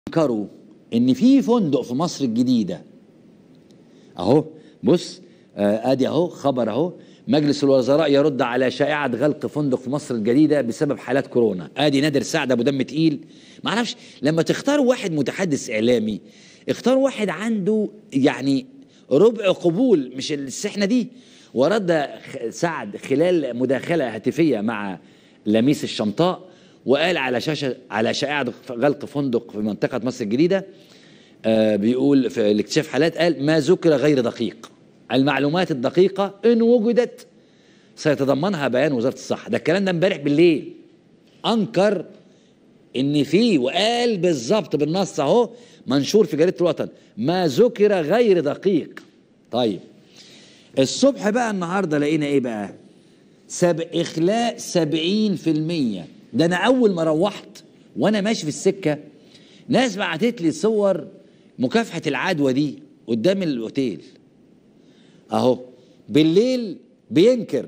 انكروا ان في فندق في مصر الجديده اهو بص آه، ادي اهو خبر اهو مجلس الوزراء يرد على شائعه غلق فندق في مصر الجديده بسبب حالات كورونا ادي نادر سعد ابو دم تقيل ما اعرفش لما تختاروا واحد متحدث اعلامي اختاروا واحد عنده يعني ربع قبول مش السحنه دي ورد خ- سعد خلال مداخله هاتفيه مع لميس الشمطاء وقال على شاشه على شائعه غلق فندق في منطقه مصر الجديده آه، بيقول في الاكتشاف حالات قال ما ذكر غير دقيق المعلومات الدقيقة إن وجدت سيتضمنها بيان وزارة الصحة ده الكلام ده امبارح بالليل أنكر إن في وقال بالظبط بالنص أهو منشور في جريدة الوطن ما ذكر غير دقيق طيب الصبح بقى النهارده لقينا ايه بقى سب... اخلاء 70% ده انا اول ما روحت وانا ماشي في السكه ناس بعتت لي صور مكافحه العدوى دي قدام الاوتيل اهو بالليل بينكر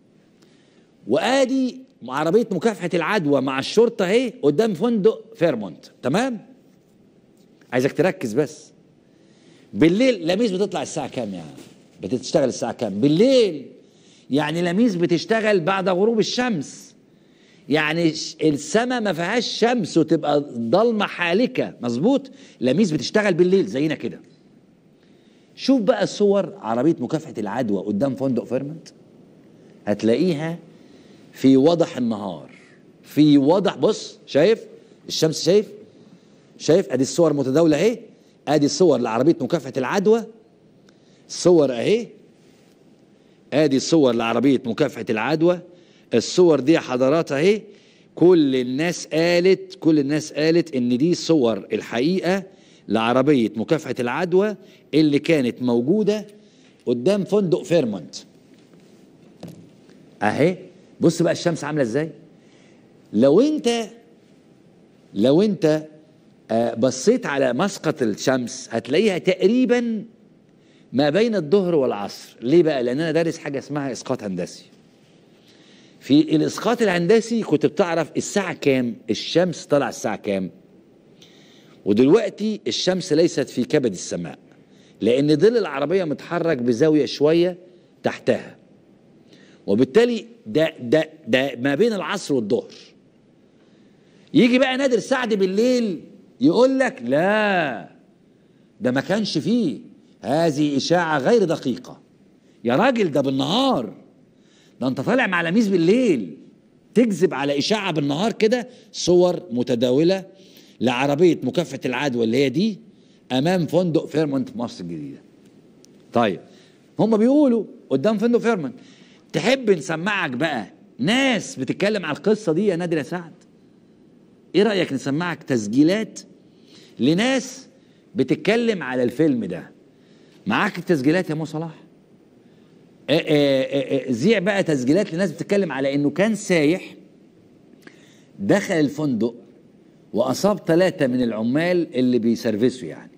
وادي عربيه مكافحه العدوى مع الشرطه اهي قدام فندق فيرمونت تمام عايزك تركز بس بالليل لميس بتطلع الساعه كام يعني بتشتغل الساعه كام بالليل يعني لميس بتشتغل بعد غروب الشمس يعني ش- السماء ما فيهاش شمس وتبقى ضلمه حالكه مظبوط لميس بتشتغل بالليل زينا كده شوف بقى صور عربيه مكافحه العدوى قدام فندق فيرمنت هتلاقيها في وضح النهار في وضح بص شايف الشمس شايف شايف ادي الصور متداوله اهي ادي الصور لعربيه مكافحه العدوى الصور اهي ادي الصور لعربيه مكافحه العدوى الصور دي حضرات اهي كل الناس قالت كل الناس قالت ان دي صور الحقيقه لعربيه مكافحه العدوى اللي كانت موجوده قدام فندق فيرمونت اهي بص بقى الشمس عامله ازاي لو انت لو انت آه، بصيت على مسقط الشمس هتلاقيها تقريبا ما بين الظهر والعصر ليه بقى لان انا دارس حاجه اسمها اسقاط هندسي في الاسقاط الهندسي كنت بتعرف الساعه كام الشمس طالعه الساعه كام ودلوقتي الشمس ليست في كبد السماء لان ظل العربيه متحرك بزاويه شويه تحتها وبالتالي ده ده ده ما بين العصر والظهر يجي بقى نادر سعد بالليل يقول لك لا ده ما كانش فيه هذه إشاعة غير دقيقة يا راجل ده بالنهار ده انت طالع مع لميس بالليل تكذب على إشاعة بالنهار كده صور متداولة لعربية مكافحة العدوى اللي هي دي أمام فندق فيرمونت في مصر الجديدة طيب هم بيقولوا قدام فندق فيرمونت تحب نسمعك بقى ناس بتتكلم على القصة دي يا نادر يا سعد ايه رأيك نسمعك تسجيلات لناس بتتكلم على الفيلم ده معاك التسجيلات يا مو صلاح آه، آه، آه، آه، زيع بقى تسجيلات لناس بتتكلم على انه كان سايح دخل الفندق واصاب ثلاثة من العمال اللي بيسرفسوا يعني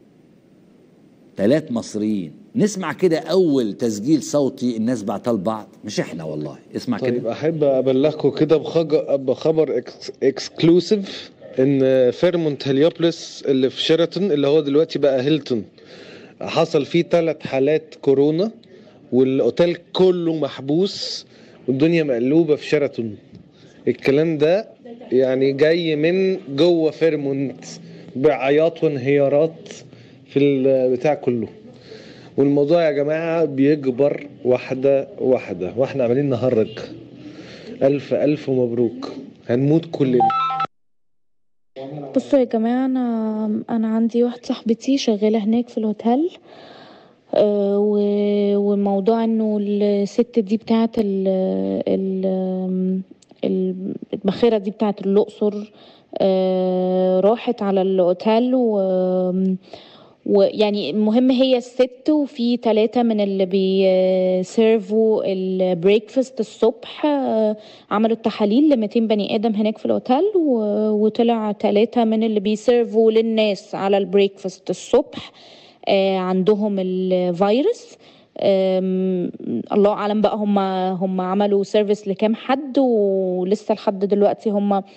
ثلاث مصريين نسمع كده اول تسجيل صوتي الناس بعتها لبعض مش احنا والله اسمع طيب كده احب ابلغكم كده بخج- بخبر إكس- اكسكلوسيف ان فيرمونت هليوبلس اللي في شيراتون اللي هو دلوقتي بقى هيلتون حصل فيه ثلاث حالات كورونا والاوتيل كله محبوس والدنيا مقلوبه في شيراتون الكلام ده يعني جاي من جوه فيرمونت بعياط وانهيارات في البتاع كله والموضوع يا جماعة بيكبر واحدة واحدة واحنا عمالين نهرج ألف ألف مبروك هنموت كلنا بصوا يا جماعة أنا أنا عندي واحدة صاحبتي شغالة هناك في الهوتيل آه، و- وموضوع إنه الست دي بتاعت ال ال ال- الباخرة دي بتاعت الأقصر آه، راحت على الأوتيل و ويعني المهم هي الست وفي ثلاثة من اللي بيسيرفوا البريكفاست الصبح آه، عملوا التحاليل ل 200 بني آدم هناك في الأوتيل و- وطلع ثلاثة من اللي بيسيرفوا للناس على البريكفاست الصبح آه، عندهم الفيروس أم، الله اعلم بقى هم هم عملوا سيرفيس لكام حد ولسه لحد دلوقتي هم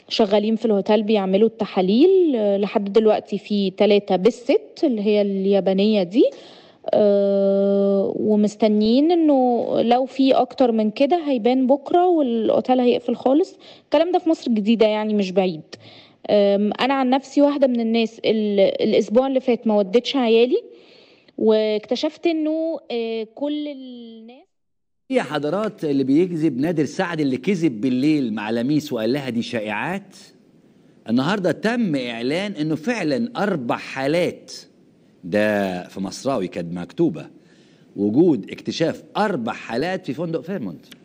شغالين في الهوتيل بيعملوا التحاليل آه، لحد دلوقتي في ثلاثة بالست اللي هي اليابانية دي آه، ومستنيين انه لو في اكتر من كده هيبان بكره والاوتيل هيقفل خالص الكلام ده في مصر الجديده يعني مش بعيد آم، انا عن نفسي واحده من الناس اللي الاسبوع اللي فات ما وديتش عيالي واكتشفت انه آه، كل الناس يا حضرات اللي بيكذب نادر سعد اللي كذب بالليل مع لميس وقال لها دي شائعات النهارده تم اعلان انه فعلا اربع حالات ده في مصراوي كانت مكتوبه وجود اكتشاف اربع حالات في فندق فيرمونت